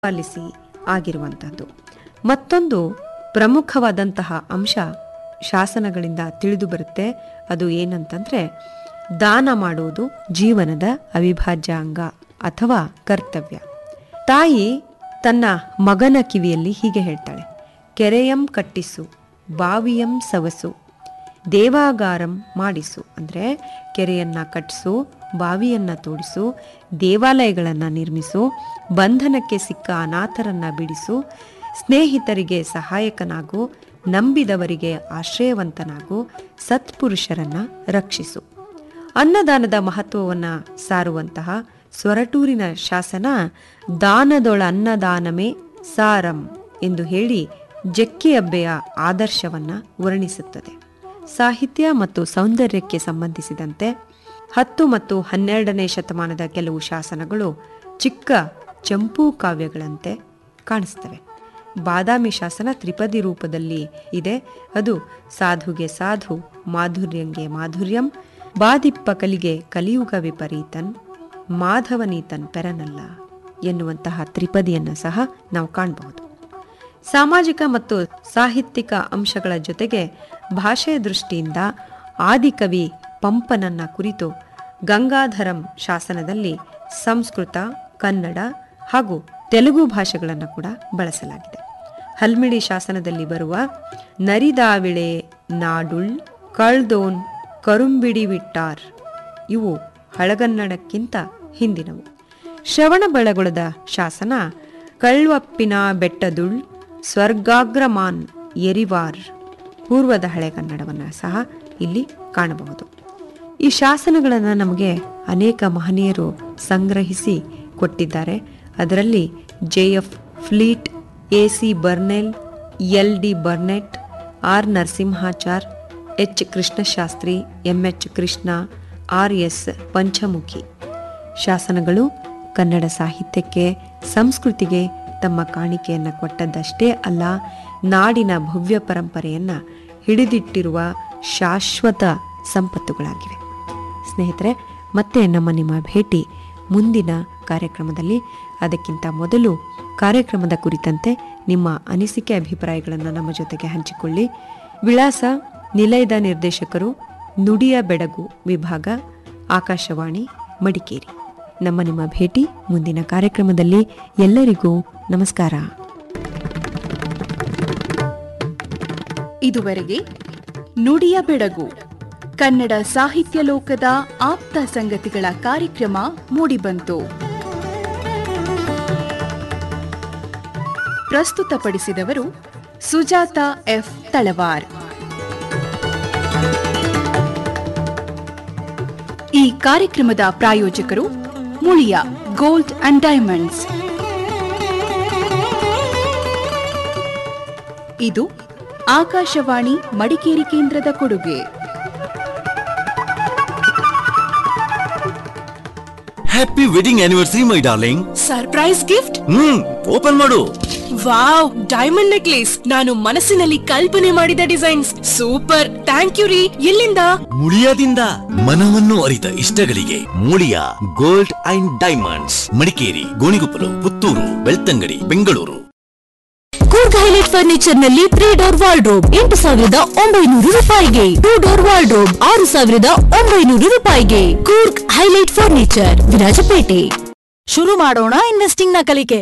policy ಆಗಿರುವಂಥದ್ದು ಮತ್ತೊಂದು ಪ್ರಮುಖವಾದಂತಹ ಅಂಶ ಶಾಸನಗಳಿಂದ ತಿಳಿದು ಬರುತ್ತೆ ಅದು ಏನಂತಂದ್ರೆ ದಾನ ಮಾಡುವುದು ಜೀವನದ ಅವಿಭಾಜ್ಯ ಅಂಗ ಅಥವಾ ಕರ್ತವ್ಯ ತಾಯಿ ತನ್ನ ಮಗನ ಕಿವಿಯಲ್ಲಿ ಹೀಗೆ ಹೇಳ್ತಾಳೆ ಕೆರೆಯಂ ಕಟ್ಟಿಸು ಬಾವಿಯಂ ಸವಸು ದೇವಾಗಾರಂ ಮಾಡಿಸು ಅಂದರೆ ಕೆರೆಯನ್ನ ಕಟ್ಟಿಸು ಬಾವಿಯನ್ನ ತೋಡಿಸು ದೇವಾಲಯಗಳನ್ನು ನಿರ್ಮಿಸು ಬಂಧನಕ್ಕೆ ಸಿಕ್ಕ ಅನಾಥರನ್ನ ಬಿಡಿಸು ಸ್ನೇಹಿತರಿಗೆ ಸಹಾಯಕನಾಗು ನಂಬಿದವರಿಗೆ ಆಶ್ರಯವಂತನಾಗು ಸತ್ಪುರುಷರನ್ನ ರಕ್ಷಿಸು ಅನ್ನದಾನದ ಮಹತ್ವವನ್ನು ಸಾರುವಂತಹ ಸೊರಟೂರಿನ ಶಾಸನ ದಾನದೊಳ ಅನ್ನದಾನಮೇ ಸಾರಂ ಎಂದು ಹೇಳಿ ಜಕ್ಕಿಯಬ್ಬೆಯ ಆದರ್ಶವನ್ನ ವರ್ಣಿಸುತ್ತದೆ ಸಾಹಿತ್ಯ ಮತ್ತು ಸೌಂದರ್ಯಕ್ಕೆ ಸಂಬಂಧಿಸಿದಂತೆ ಹತ್ತು ಮತ್ತು ಹನ್ನೆರಡನೇ ಶತಮಾನದ ಕೆಲವು ಶಾಸನಗಳು ಚಿಕ್ಕ ಚಂಪೂ ಕಾವ್ಯಗಳಂತೆ ಕಾಣಿಸ್ತವೆ ಬಾದಾಮಿ ಶಾಸನ ತ್ರಿಪದಿ ರೂಪದಲ್ಲಿ ಇದೆ ಅದು ಸಾಧುಗೆ ಸಾಧು ಮಾಧುರ್ಯಂಗೆ ಮಾಧುರ್ಯಂ ಬಾದಿಪ್ಪ ಕಲಿಗೆ ಕಲಿಯುಗ ವಿಪರೀತನ್ ಮಾಧವನೀತನ್ ಪೆರನಲ್ಲ ಎನ್ನುವಂತಹ ತ್ರಿಪದಿಯನ್ನು ಸಹ ನಾವು ಕಾಣಬಹುದು ಸಾಮಾಜಿಕ ಮತ್ತು ಸಾಹಿತ್ಯಿಕ ಅಂಶಗಳ ಜೊತೆಗೆ ಭಾಷೆಯ ದೃಷ್ಟಿಯಿಂದ ಆದಿಕವಿ ಪಂಪನನ್ನ ಕುರಿತು ಗಂಗಾಧರಂ ಶಾಸನದಲ್ಲಿ ಸಂಸ್ಕೃತ ಕನ್ನಡ ಹಾಗೂ ತೆಲುಗು ಭಾಷೆಗಳನ್ನು ಕೂಡ ಬಳಸಲಾಗಿದೆ ಹಲ್ಮಿಡಿ ಶಾಸನದಲ್ಲಿ ಬರುವ ನರಿದಾವಿಳೆ ನಾಡುಳ್ ಕಳ್ದೋನ್ ಕರುಂಬಿಡಿ ವಿಟ್ಟಾರ್ ಇವು ಹಳಗನ್ನಡಕ್ಕಿಂತ ಹಿಂದಿನವು ಶ್ರವಣಬೆಳಗೊಳದ ಶಾಸನ ಕಳ್ವಪ್ಪಿನ ಬೆಟ್ಟದುಳ್ ಸ್ವರ್ಗಾಗ್ರಮಾನ್ ಎರಿವಾರ್ ಪೂರ್ವದ ಹಳೆಗನ್ನಡವನ್ನು ಸಹ ಇಲ್ಲಿ ಕಾಣಬಹುದು ಈ ಶಾಸನಗಳನ್ನು ನಮಗೆ ಅನೇಕ ಮಹನೀಯರು ಸಂಗ್ರಹಿಸಿ ಕೊಟ್ಟಿದ್ದಾರೆ ಅದರಲ್ಲಿ J F Fleet A C Burnell L D Barnett R Narasimhachar H Krishnasastri M H Krishna R S Panchamukhi ಶಾಸನಗಳು ಕನ್ನಡ ಸಾಹಿತ್ಯಕ್ಕೆ ಸಂಸ್ಕೃತಿಗೆ ತಮ್ಮ ಕಾಣಿಕೆಯನ್ನು ಕೊಟ್ಟದ್ದಷ್ಟೇ ಅಲ್ಲ ನಾಡಿನ ಭವ್ಯ ಪರಂಪರೆಯನ್ನು ಹಿಡಿದಿಟ್ಟಿರುವ ಶಾಶ್ವತ ಸಂಪತ್ತುಗಳಾಗಿವೆ ಸ್ನೇಹಿತರೆ ಮತ್ತೆ ನಮ್ಮ ನಿಮ್ಮ ಭೇಟಿ ಮುಂದಿನ ಕಾರ್ಯಕ್ರಮದಲ್ಲಿ ಅದಕ್ಕಿಂತ ಮೊದಲು ಕಾರ್ಯಕ್ರಮದ ಕುರಿತಂತೆ ನಿಮ್ಮ ಅನಿಸಿಕೆ ಅಭಿಪ್ರಾಯಗಳನ್ನು ನಮ್ಮ ಜೊತೆಗೆ ಹಂಚಿಕೊಳ್ಳಿ ವಿಳಾಸ ನಿಲಯದ ನಿರ್ದೇಶಕರು ನುಡಿಯ ಬೆಡಗು ವಿಭಾಗ ಆಕಾಶವಾಣಿ ಮಡಿಕೇರಿ ನಮ್ಮ ನಿಮ್ಮ ಭೇಟಿ ಮುಂದಿನ ಕಾರ್ಯಕ್ರಮದಲ್ಲಿ ಎಲ್ಲರಿಗೂ ನಮಸ್ಕಾರ ಇದುವರೆಗೆ ನುಡಿಯ ಬೆಳಗು ಕನ್ನಡ ಸಾಹಿತ್ಯ ಲೋಕದ ಆಪ್ತ ಸಂಗತಿಗಳ ಕಾರ್ಯಕ್ರಮ ಮೂಡಿಬಂತು ಪ್ರಸ್ತುತಪಡಿಸಿದವರು ಸುಜಾತ ಎಫ್ ತಳವಾರ್ ಈ ಕಾರ್ಯಕ್ರಮದ ಪ್ರಾಯೋಜಕರು ಮುಳಿಯ ಗೋಲ್ಡ್ ಅಂಡ್ ಡೈಮಂಡ್ಸ್ ಇದು ಆಕಾಶವಾಣಿ ಮಡಿಕೇರಿ ಕೇಂದ್ರದ ಕೊಡುಗೆ happy wedding anniversary my darling surprise gift hmm open ಮಾಡು ವಾವ್ ಡೈಮಂಡ್ ನೆಕ್ಲೇಸ್ ನಾನು ಮನಸ್ಸಿನಲ್ಲಿ ಕಲ್ಪನೆ ಮಾಡಿದ ಡಿಸೈನ್ಸ್ ಸೂಪರ್ ಥ್ಯಾಂಕ್ ಯು ರೀ ಎಲ್ಲಿಂದ ಮುಳಿಯಾದಿಂದ ಮನವನ್ನು ಅರಿತ ಇಷ್ಟಗಳಿಗೆ Muliya gold and diamonds Madikeri Gonikoppal Puttur Belthangady Bengaluru Coorg highlight furniture ನಲ್ಲಿ ತ್ರೀ ಡೋರ್ ವಾರ್ಡ್ರೋಬ್ ಎಂಟು ಸಾವಿರದ ಒಂಬೈನೂರು ರೂಪಾಯಿಗೆ ಟೂ ಡೋರ್ ವಾರ್ಡ್ರೋಬ್ ಆರು ಸಾವಿರದ ಒಂಬೈನೂರು ರೂಪಾಯಿಗೆ ಕೂರ್ಗ್ ಹೈಲೈಟ್ ಫರ್ನಿಚರ್ ವಿರಾಜಪೇಟೆ ಶುರು ಮಾಡೋಣ ಇನ್ವೆಸ್ಟಿಂಗ್ ನ ಕಲಿಕೆ